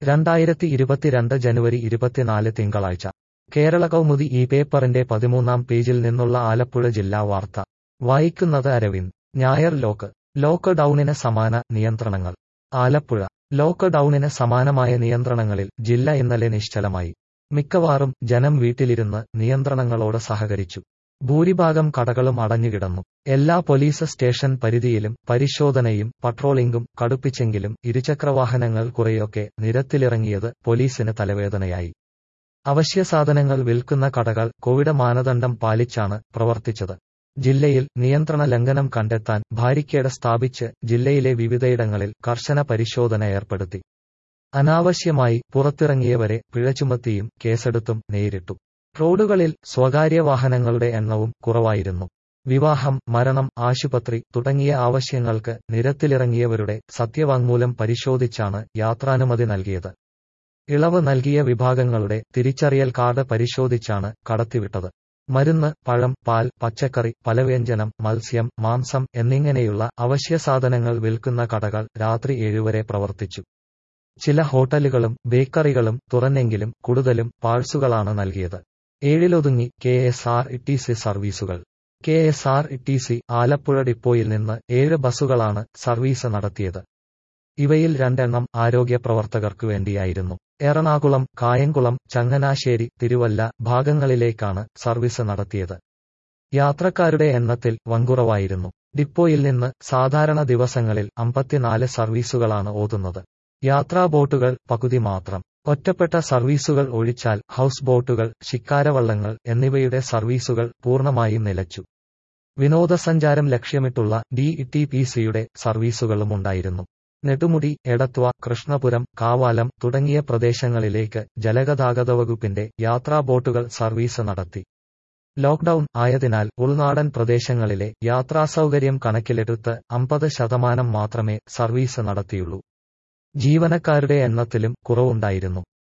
രണ്ടായിരത്തി ഇരുപത്തിരണ്ട് ജനുവരി ഇരുപത്തിനാല് തിങ്കളാഴ്ച കേരള കൗമുദി ഈ പേപ്പറിന്റെ പതിമൂന്നാം പേജിൽ നിന്നുള്ള ആലപ്പുഴ ജില്ലാ വാർത്ത വായിക്കുന്നത് അരവിന്ദ് ഞായർ ലോക്ക് ലോക്ക് ഡൌണിന് സമാന നിയന്ത്രണങ്ങൾ ആലപ്പുഴ ലോക്ക് ഡൌണിന് സമാനമായ നിയന്ത്രണങ്ങളിൽ ജില്ല ഇന്നലെ നിശ്ചലമായി മിക്കവാറും ജനം വീട്ടിലിരുന്ന് നിയന്ത്രണങ്ങളോട് സഹകരിച്ചു ഭൂരിഭാഗം കടകളും അടഞ്ഞുകിടന്നു എല്ലാ പോലീസ് സ്റ്റേഷൻ പരിധിയിലും പരിശോധനയും പട്രോളിംഗും കടുപ്പിച്ചെങ്കിലും ഇരുചക്രവാഹനങ്ങൾ കുറെയൊക്കെ നിരത്തിലിറങ്ങിയത് പോലീസിന് തലവേദനയായി അവശ്യസാധനങ്ങൾ വിൽക്കുന്ന കടകൾ കോവിഡ് മാനദണ്ഡം പാലിച്ചാണ് പ്രവർത്തിച്ചത് ജില്ലയിൽ നിയന്ത്രണ ലംഘനം കണ്ടെത്താൻ ബാരിക്കേഡ് സ്ഥാപിച്ച് ജില്ലയിലെ വിവിധയിടങ്ങളിൽ കർശന പരിശോധന ഏർപ്പെടുത്തി അനാവശ്യമായി പുറത്തിറങ്ങിയവരെ പിഴ ചുമത്തിയും കേസെടുത്തും നേരിട്ടു റോഡുകളിൽ സ്വകാര്യ വാഹനങ്ങളുടെ എണ്ണവും കുറവായിരുന്നു വിവാഹം മരണം ആശുപത്രി തുടങ്ങിയ ആവശ്യങ്ങൾക്ക് നിരത്തിലിറങ്ങിയവരുടെ സത്യവാങ്മൂലം പരിശോധിച്ചാണ് യാത്രാനുമതി നൽകിയത് ഇളവ് നൽകിയ വിഭാഗങ്ങളുടെ തിരിച്ചറിയൽ കാർഡ് പരിശോധിച്ചാണ് കടത്തിവിട്ടത് മരുന്ന് പഴം പാൽ പച്ചക്കറി പലവ്യഞ്ജനം മത്സ്യം മാംസം എന്നിങ്ങനെയുള്ള അവശ്യസാധനങ്ങൾ വിൽക്കുന്ന കടകൾ രാത്രി ഏഴുവരെ പ്രവർത്തിച്ചു ചില ഹോട്ടലുകളും ബേക്കറികളും തുറന്നെങ്കിലും കൂടുതലും പാഴ്സുകളാണ് നൽകിയത് ഏഴിലൊതുങ്ങി K S R T C സർവീസുകൾ K S R T C Alappuzha ഡിപ്പോയിൽ നിന്ന് ഏഴ് ബസ്സുകളാണ് സർവീസ് നടത്തിയത് ഇവയിൽ രണ്ടെണ്ണം ആരോഗ്യ പ്രവർത്തകർക്കു വേണ്ടിയായിരുന്നു എറണാകുളം കായംകുളം ചങ്ങനാശ്ശേരി തിരുവല്ല ഭാഗങ്ങളിലേക്കാണ് സർവീസ് നടത്തിയത് യാത്രക്കാരുടെ എണ്ണത്തിൽ വൻകുറവായിരുന്നു ഡിപ്പോയിൽ നിന്ന് സാധാരണ ദിവസങ്ങളിൽ അമ്പത്തിനാല് സർവീസുകളാണ് ഓതുന്നത് യാത്രാ ബോട്ടുകൾ പകുതി മാത്രം ഒറ്റപ്പെട്ട സർവീസുകൾ ഒഴിച്ചാൽ ഹൌസ് ബോട്ടുകൾ ശിക്കാരവള്ളങ്ങൾ എന്നിവയുടെ സർവീസുകൾ പൂർണ്ണമായും നിലച്ചു വിനോദസഞ്ചാരം ലക്ഷ്യമിട്ടുള്ള ഡി ടി പി സിയുടെ സർവീസുകളും ഉണ്ടായിരുന്നു നെടുമുടി എടത്വ കൃഷ്ണപുരം കാവാലം തുടങ്ങിയ പ്രദേശങ്ങളിലേക്ക് ജലഗതാഗത വകുപ്പിന്റെ യാത്രാ ബോട്ടുകൾ സർവീസ് നടത്തി ലോക്ഡൌൺ ആയതിനാൽ ഉൾനാടൻ പ്രദേശങ്ങളിലെ യാത്രാസൗകര്യം കണക്കിലെടുത്ത് അമ്പത് ശതമാനം മാത്രമേ സർവീസ് നടത്തിയുള്ളൂ ജീവനക്കാരുടെ എണ്ണത്തിലും കുറവുണ്ടായിരുന്നു